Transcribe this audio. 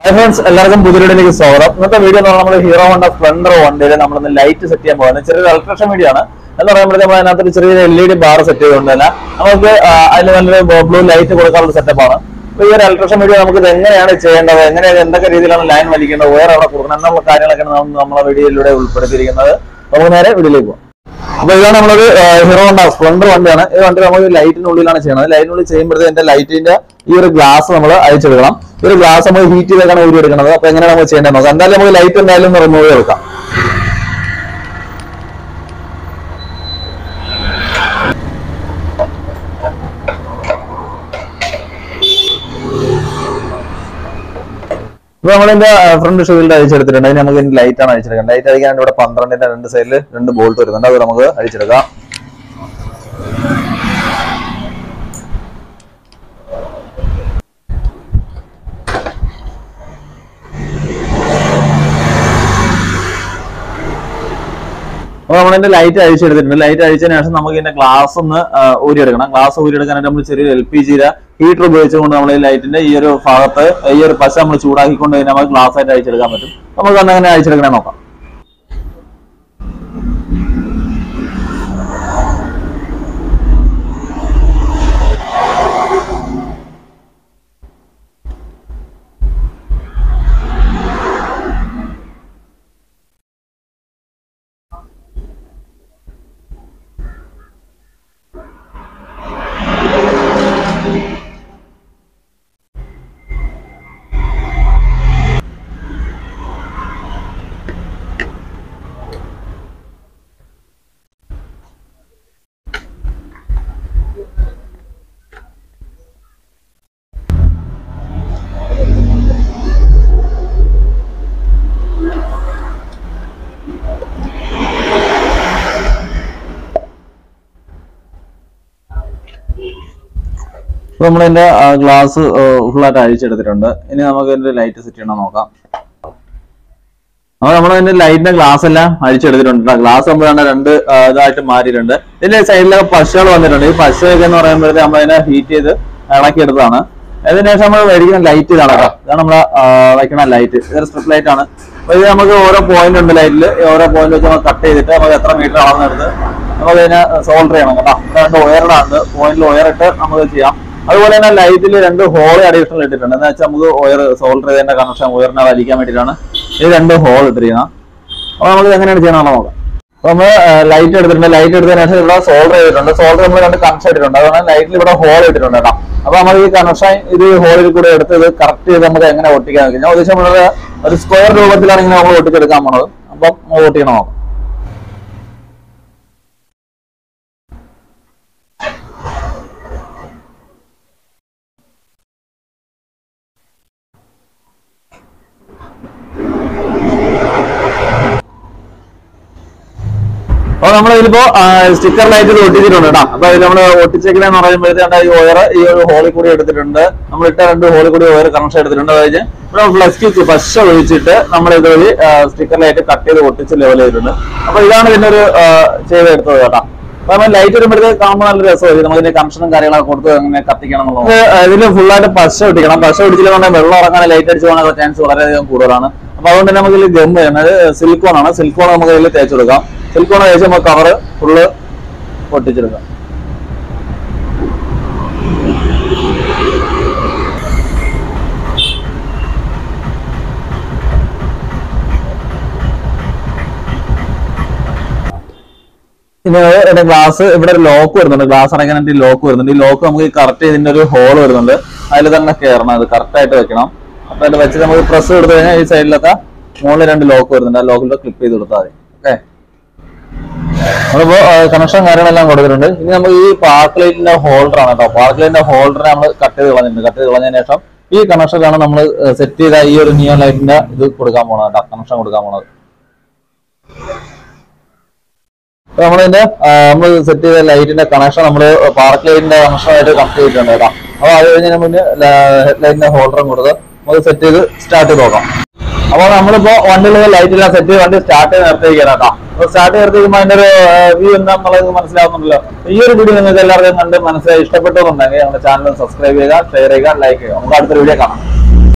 friends എല്ലാവർക്കും പുതിയതിലേക്ക് സ്വാഗതം ഇന്നത്തെ വീഡിയോ എന്ന് പറഞ്ഞാൽ നമ്മൾ ഹീറോ ഹോണ്ട സ്പ്ലെൻഡർ വണ്ടിയിൽ നമ്മളൊന്ന് ലൈറ്റ് സെറ്റ് ചെയ്യാൻ പോകുന്നത് ചെറിയൊരു ഇലക്ട്രീഷൻ വീഡിയോ ആണ് എന്ന് പറയുമ്പോൾ നമ്മൾ അതിനകത്ത് ഒരു ചെറിയൊരു L E D bar set ചെയ്തുകൊണ്ട് തന്നെ നമുക്ക് ആ, അതിന് നല്ലൊരു ബ്ലൂ ലൈറ്റ് കൊടുക്കാനുള്ള സെറ്റപ്പ് ആണ് അപ്പൊ ഈ ഒരു ഇലക്ട്രീഷൻ വീഡിയോ നമുക്ക് ഇത് എങ്ങനെയാണ് ചെയ്യേണ്ടത് എങ്ങനെയാണ് എന്തൊക്കെ രീതിയിലാണ് ലൈൻ വലിക്കേണ്ടത് വേറെ അവിടെ കൊടുക്കണം എന്നുള്ള കാര്യങ്ങളൊക്കെയാണ് നമ്മൾ നമ്മളെ വീഡിയോയിലൂടെ ഉൾപ്പെടുത്തിയിരിക്കുന്നത് നമുക്ക് നേരെ വീഡിയോയിലേക്ക് പോകാം അപ്പൊ ഇതാണ് നമ്മളൊരു ഹീറോ ഹോണ്ട സ്പ്ലെൻഡർ വണ്ടിയാണ് ഈ വണ്ടി നമുക്ക് ലൈറ്റിനുള്ളിലാണ് ചെയ്യുന്നത് ലൈറ്റിനുള്ളിൽ ചെയ്യുമ്പോഴത്തേക്ക് എന്റെ ലൈറ്റിന്റെ ഈ ഒരു ഗ്ലാസ് നമ്മൾ അയച്ചെടുക്കണം ഈ ഒരു ഗ്ലാസ് നമ്മൾ ഹീറ്റ് ചെയ്തൊക്കെയാണ് ഊരി എടുക്കുന്നത് അപ്പൊ എങ്ങനെയാണ് നമ്മൾ ചെയ്യേണ്ടത് നോക്കാം എന്തായാലും നമുക്ക് ലൈറ്റ് എന്തായാലും റിമൂവ് ചെയ്തെടുക്കാം ഇപ്പൊ നമ്മളിന്റെ ഫ്രണ്ട് ഷൂവിൽ അഴിച്ചെടുത്തിട്ടുണ്ട് അതിന് നമുക്ക് ലൈറ്റ് ആണ് അഴിച്ചെടുക്കുന്നത് ലൈറ്റ് അടിക്കാൻ ഇവിടെ പന്ത്രണ്ടിന്റെ രണ്ട് സൈഡിൽ രണ്ട് ബോൾട്ട് വരുന്നുണ്ട് അത് നമുക്ക് അഴിച്ചെടുക്കാം അപ്പൊ നമ്മളിന്റെ ലൈറ്റ് അഴിച്ചെടുത്തിട്ടുണ്ട് ലൈറ്റ് അഴിച്ചതിന് ശേഷം നമുക്ക് ഇതിന്റെ ഗ്ലാസ് ഒന്ന് ആ, ഊരിയെടുക്കണം ഗ്ലാസ് ഊരിയെടുക്കാനായിട്ട് നമ്മൾ ചെറിയ എൽ പി ജിയുടെ ഹീറ്റർ ഉപയോഗിച്ചുകൊണ്ട് നമ്മൾ ഈ ലൈറ്റിന്റെ ഈ ഒരു ഭാഗത്ത് ഈ ഒരു പശ നമ്മൾ ചൂടാക്കിക്കൊണ്ട് കഴിഞ്ഞാൽ നമുക്ക് ഗ്ലാസ് ആയിട്ട് അഴിച്ചെടുക്കാൻ പറ്റും നമുക്ക് അന്ന് അങ്ങനെ അഴിച്ചെടുക്കണേ നോക്കാം ഇപ്പൊ നമ്മളിതിന്റെ ഗ്ലാസ് ഫുള്ളായിട്ട് അഴിച്ചെടുത്തിട്ടുണ്ട് ഇനി നമുക്ക് ഇതിന്റെ ലൈറ്റ് സെറ്റ് ചെയ്യണം നോക്കാം അപ്പൊ നമ്മൾ ഇതിന്റെ ലൈറ്റിന്റെ ഗ്ലാസ് എല്ലാം അഴിച്ചെടുത്തിട്ടുണ്ട് ഗ്ലാസ് നമ്മൾ വേണ്ട രണ്ട് ആ, ഇതായിട്ട് മാറിയിട്ടുണ്ട് ഇതിന്റെ സൈഡിലൊക്കെ പശകൾ വന്നിട്ടുണ്ട് ഈ പശയൊക്കെ എന്ന് പറയുമ്പോഴത്തേക്ക് നമ്മൾ അതിനെ ഹീറ്റ് ചെയ്ത് ഇളക്കിയെടുത്തതാണ് അതിനുശേഷം നമ്മൾ മേടിക്കുന്ന ലൈറ്റ് ഇതാണ് കേട്ടോ ഇതാണ് നമ്മൾ വയ്ക്കുന്ന ലൈറ്റ് ഇതൊരു സ്ട്രിപ്പ് ലൈറ്റ് ആണ് അപ്പൊ ഇത് നമുക്ക് ഓരോ പോയിന്റ് ഉണ്ട് ലൈറ്റിൽ ഓരോ പോയിന്റ് വെച്ച് നമ്മൾ കട്ട് ചെയ്തിട്ട് നമുക്ക് എത്ര മീറ്റർ അളന്നെടുത്ത് നമുക്ക് അതിനെ സോൾഡർ ചെയ്യണം കേട്ടോ ഇവിടെ രണ്ട് ഒയറിടാണ്ട് പോയിന്റിൽ ഒയറിട്ട് നമുക്ക് ചെയ്യാം അതുപോലെ തന്നെ ലൈറ്റിൽ രണ്ട് ഹോൾ അഡീഷണൽ ഇട്ടിട്ടുണ്ട് എന്ന് വെച്ചാൽ നമുക്ക് ഒയർ സോൾഡർ ചെയ്തതിന്റെ കണക്ഷൻ ഒയറിനെ വലിക്കാൻ വേണ്ടിയിട്ടാണ് ഈ രണ്ട് ഹോൾ ഇട്ടിരിക്കുന്നത് അപ്പൊ നമുക്ക് എങ്ങനെയാണ് ചെയ്യണമെന്ന് നോക്കാം അപ്പൊ നമ്മൾ ലൈറ്റ് എടുത്തിട്ടുണ്ട് ലൈറ്റ് എടുത്തതിന് ശേഷം ഇവിടെ സോൾഡർ ചെയ്തിട്ടുണ്ട് സോൾഡർ നമ്മൾ രണ്ട് കണക്ഷൻ ഇട്ടിട്ടുണ്ട് അതുകൊണ്ട് ലൈറ്റിൽ ഇവിടെ ഹോൾ ഇട്ടിട്ടുണ്ട് കേട്ടോ അപ്പൊ നമ്മൾ ഈ കണക്ഷൻ ഇത് ഹോളിൽ കൂടെ എടുത്ത് ഇത് കറക്റ്റ് ചെയ്ത് നമുക്ക് എങ്ങനെ ഒട്ടിക്കാൻ നോക്കാം ഞാൻ ഉദ്ദേശം നമ്മള് ഒരു സ്ക്വയർ രൂപത്തിലാണ് ഇങ്ങനെ നമ്മൾ ഒട്ടിച്ചെടുക്കാൻ പോണത് അപ്പം നമുക്ക് ഒട്ടിക്കണം നോക്കാം അപ്പൊ നമ്മൾ ഇതിലിപ്പോ സ്റ്റിക്കർ ലൈറ്റ് ഇത് ഒട്ടിച്ചിട്ടുണ്ട് കേട്ടോ അപ്പൊ ഇത് നമ്മൾ ഒട്ടിച്ചേക്കണെന്ന് പറയുമ്പോഴത്തേക്ക് ഈ ഒയർ ഈ ഒരു ഹോളിൽ കൂടി എടുത്തിട്ടുണ്ട് നമ്മൾ ഇട്ട രണ്ട് ഹോളിൽ കൂടി ഒയർ കണക്ഷൻ എടുത്തിട്ടുണ്ട് അതായത് ഇവിടെ ഫ്ലസ്കിക്ക് പശ ഒഴിച്ചിട്ട് നമ്മൾ ഇത് വഴി സ്റ്റിക്കർ ലൈറ്റ് കട്ട് ചെയ്ത് ഒട്ടിച്ച് ലെവൽ ചെയ്തിട്ടുണ്ട് അപ്പൊ ഇതാണ് ഇതിന്റെ ഒരു ആ, ചെയ്തെടുത്തത് കേട്ടോ അപ്പൊ നമ്മൾ ലൈറ്റ് വരുമ്പോഴത്തേക്ക് കാണുമ്പോൾ നല്ല രസമായിരിക്കും നമുക്ക് ഇതിന്റെ കണക്ഷനും കാര്യങ്ങളൊക്കെ കൊടുത്ത് അങ്ങനെ കത്തിക്കണം എന്നുള്ളത് ഇതിൽ ഫുള്ളായിട്ട് പശ ഒട്ടിക്കണം പശ ഒട്ടിച്ചില്ലെന്നുണ്ടെങ്കിൽ വെള്ളം ഇറങ്ങാൻ ലൈറ്റ് അടിച്ച് പോകാനുള്ള ചാൻസ് വളരെയധികം കൂടുതലാണ് അപ്പൊ അതുകൊണ്ട് തന്നെ നമുക്ക് ഇതിൽ ഗം ചെയ്യുന്നത് സിലിക്കോൺ ആണ് സിലിക്കോൺ നമുക്ക് ഇതിൽ തേച്ച് കൊടുക്കാം സിലിക്കോൺ തേച്ച് നമുക്ക് കവറ് ഫുള്ള് ഒട്ടിച്ചെടുക്കാം പിന്നെ ഇവിടെ ഗ്ലാസ് ഇവിടെ ഒരു ലോക്ക് വരുന്നുണ്ട് ഗ്ലാസ് അടയ്ക്കാനായിട്ട് ലോക്ക് വരുന്നുണ്ട് ഈ ലോക്ക് നമുക്ക് കറക്റ്റ് ഇതിന്റെ ഒരു ഹോൾ വരുന്നുണ്ട് അതിൽ തന്നെ കയറണം അത് കറക്റ്റ് ആയിട്ട് വെക്കണം അപ്പൊ അത് വെച്ച് നമുക്ക് പ്രസ് കൊടുത്തു കഴിഞ്ഞാൽ ഈ സൈഡിലൊക്കെ മുകളിൽ രണ്ട് ലോക്ക് വരുന്നുണ്ട് ആ ലോക്കിൽ ക്ലിപ്പ് ചെയ്ത് കൊടുത്താൽ മതി ഓക്കെ നമ്മളിപ്പോ കണക്ഷൻ കാര്യങ്ങളെല്ലാം കൊടുത്തിട്ടുണ്ട് ഇനി നമുക്ക് ഈ പാർക്ക് ലൈറ്റിന്റെ ഹോൾഡർ ആണ് കേട്ടോ പാർക്ക് ലൈറ്റിന്റെ ഹോൾഡർ നമ്മൾ കട്ട് ചെയ്ത് കളഞ്ഞിട്ടുണ്ട് കട്ട് ചെയ്ത് കളഞ്ഞതിന് ശേഷം ഈ കണക്ഷനിലാണ് നമ്മൾ സെറ്റ് ചെയ്ത ഈ ഒരു നിയോൺ ലൈറ്റിന്റെ ഇത് കൊടുക്കാൻ പോണത് കേട്ടോ കണക്ഷൻ കൊടുക്കാൻ പോണത് അപ്പൊ നമ്മളിതിന്റെ നമ്മൾ സെറ്റ് ചെയ്ത ലൈറ്റിന്റെ കണക്ഷൻ നമ്മൾ പാർക്ക് ലൈറ്റിന്റെ കണക്ഷനായിട്ട് കണക്ട് ചെയ്തിട്ടുണ്ട് കേട്ടോ അപ്പൊ അത് കഴിഞ്ഞതിന് മുന്നേ ഹെഡ് ലൈറ്റിന്റെ ഹോൾഡറും കൊടുത്ത് നമുക്ക് സെറ്റ് ചെയ്ത് സ്റ്റാർട്ട് ചെയ്ത് നോക്കാം അപ്പോൾ നമ്മളിപ്പോ വണ്ടിയിൽ ലൈറ്റ് എല്ലാം സെറ്റ് ചെയ്ത് വണ്ടി സ്റ്റാർട്ട് ചെയ്ത് നിർത്തിയിരിക്കണം കേട്ടോ അപ്പൊ സ്റ്റാർട്ട് ചെയ്ത് നിർത്തിക്കുമ്പോൾ അതിന്റെ ഒരു വ്യൂ എന്താണെന്നുള്ളത് മനസ്സിലാവുന്നുണ്ടല്ലോ ഈ ഒരു വീഡിയോ നിങ്ങൾക്ക് എല്ലാവർക്കും കണ്ട് മനസ്സിലായി ഇഷ്ടപ്പെട്ടതുണ്ടെങ്കിൽ നമ്മുടെ ചാനൽ സബ്സ്ക്രൈബ് ചെയ്യുക ഷെയർ ചെയ്യുക ലൈക്ക് ചെയ്യുക നമുക്ക് അടുത്തൊരു വീഡിയോ കാണാം